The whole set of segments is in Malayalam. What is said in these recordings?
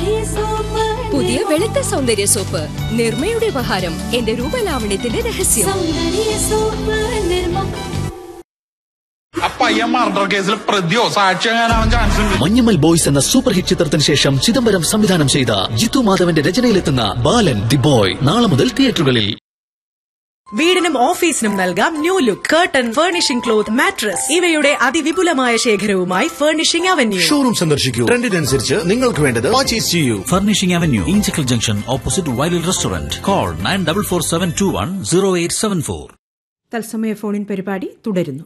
പുതിയ വെളുത്ത സൗന്ദര്യ സോപ്പ് നിർമ്മയുടെ ഉപഹാരം എന്റെ രൂപലാവണ്യത്തിന്റെ രഹസ്യം ആ പയ്യൻ മർഡർ കേസിൽ പ്രതിയോ സാക്ഷിയാകാനാവാൻ ചാൻസ് ഉണ്ട് മഞ്ഞമ്മൽ ബോയ്സ് എന്ന സൂപ്പർ ഹിറ്റ് ചിത്രത്തിന് ശേഷം ചിദംബരം സംവിധാനം ചെയ്ത ജിത്തു മാധവന്റെ രചനയിലെത്തുന്ന ബാലൻ ദി ബോയ് നാളെ മുതൽ തിയേറ്ററുകളിൽ വീടിനും ഓഫീസിനും നൽകാം new look curtain furnishing cloth mattress ഇവയുടെ അതിവിപുലമായ ശേഖരവുമായി ഫർണിഷിംഗ് അവന്യൂ ഷോറൂം സന്ദർശിക്കൂ ട്രെൻഡിനനുസരിച്ച് നിങ്ങൾക്ക് വേണ്ടത് പർച്ചേസ് ചെയ്യൂ Furnishing Avenue, Inchicle Junction, opposite Wiley Restaurant. Call 9447210874. തത്സമയ ഫോണിൻ പരിപാടി തുടരുന്നു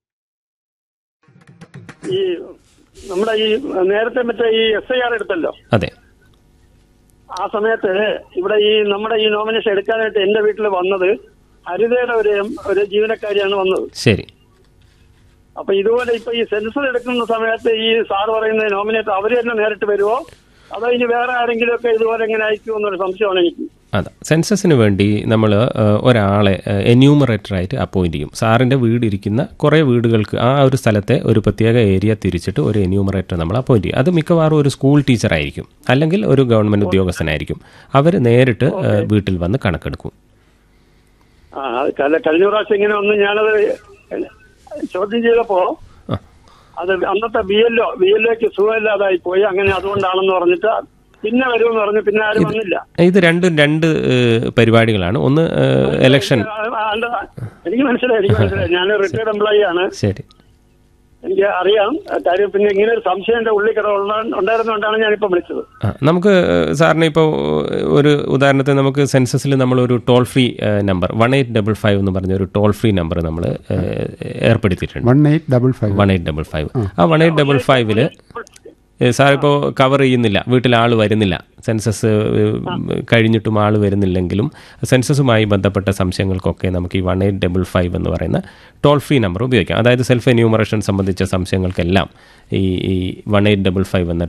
ഈ നമ്മുടെ ഈ നേരത്തെ മറ്റേ ഈ എസ് ഐ ആർ എടുത്തല്ലോ അതെ ആ സമയത്ത് ഇവിടെ ഈ നമ്മുടെ ഈ നോമിനേഷൻ എടുക്കാനായിട്ട് എന്റെ വീട്ടിൽ വന്നത് ഹരിതയുടെ ഒരു ഒരു ജീവനക്കാരിയാണ് വന്നത് ശരി അപ്പൊ ഇതുപോലെ ഇപ്പൊ ഈ സെൻസർ എടുക്കുന്ന സമയത്ത് ഈ സാർ പറയുന്ന നോമിനേറ്റ് അവര് തന്നെ നേരിട്ട് വരുമോ അതോ ഇനി വേറെ ആരെങ്കിലും ഒക്കെ ഇതുപോലെ എങ്ങനെ അയക്കുമോ എന്നൊരു സംശയമാണ് എനിക്ക് അതെ സെൻസസിന് വേണ്ടി നമ്മൾ ഒരാളെ എന്യൂമറേറ്ററായിട്ട് അപ്പോയിന്റ് ചെയ്യും സാറിൻ്റെ വീട് ഇരിക്കുന്ന കുറേ വീടുകൾക്ക് ആ ഒരു സ്ഥലത്തെ ഒരു പ്രത്യേക ഏരിയ തിരിച്ചിട്ട് ഒരു എന്യൂമറേറ്റർ നമ്മൾ അപ്പോയിന്റ് ചെയ്യും അത് മിക്കവാറും ഒരു സ്കൂൾ ടീച്ചറായിരിക്കും അല്ലെങ്കിൽ ഒരു ഗവൺമെൻറ് ഉദ്യോഗസ്ഥനായിരിക്കും അവർ നേരിട്ട് ഏഹ്, വീട്ടിൽ വന്ന് കണക്കെടുക്കും ആ അത് കല- കഴിഞ്ഞ പ്രാവശ്യം ഇങ്ങനെ ഒന്ന് ഞാനത് ചോദ്യം ചെയ്തപ്പോ ആ. അത് അന്നത്തെ B L O B L ഒക്ക് സുഖമില്ലാതായി പോയി അങ്ങനെ അതുകൊണ്ടാണെന്ന് പറഞ്ഞിട്ട് പിന്നെ വരുമെന്ന് പറഞ്ഞു പിന്നെ ആരും വന്നില്ല ഇത് രണ്ടും രണ്ട് ഏഹ്, പരിപാടികളാണ് ഒന്ന് എലക്ഷൻ ആ, ആ, അല്ല, എനിക്ക് മനസ്സിലായി എനിക്ക് മനസ്സിലായി ഞാൻ റിട്ടയർഡ് എംപ്ലോയി ആണ് ശരി എനിക്ക് അറിയാം കാര്യം പിന്നെ ഇങ്ങനെ ഒരു സംശയം എന്റെ ഉള്ളിൽ കിട ഉണ്ടായിരുന്നുകൊണ്ടാണ് ഞാനിപ്പോ വിളിച്ചത് ആ, നമുക്ക് സാറിന് ഇപ്പോൾ ഒരു ഉദാഹരണത്തിന് നമുക്ക് സെൻസസിൽ നമ്മളൊരു toll free number one eight double five എന്ന് പറഞ്ഞ ഒരു ടോൾ ഫ്രീ നമ്പർ നമ്മൾ ഏർപ്പെടുത്തിയിട്ടുണ്ട് one eight double five one eight double five ആ വൺ എയ്റ്റ് ഡബിൾ ഫൈവില് സാർ ഇപ്പോൾ കവർ ചെയ്യുന്നില്ല വീട്ടിൽ ആൾ വരുന്നില്ല സെൻസസ് ഏഹ്, കഴിഞ്ഞിട്ടും ആൾ വരുന്നില്ലെങ്കിലും സെൻസസുമായി ബന്ധപ്പെട്ട സംശയങ്ങൾക്കൊക്കെ നമുക്ക് ഈ വൺ എയ്റ്റ് ഡബിൾ ഫൈവ് എന്ന് പറയുന്ന ടോൾ ഫ്രീ നമ്പർ ഉപയോഗിക്കാം അതായത് സെൽഫ് എന്യൂമറേഷൻ സംബന്ധിച്ച സംശയങ്ങൾക്കെല്ലാം ഈ ഈ വൺ എയ്റ്റ് ഡബിൾ ഫൈവ് എന്ന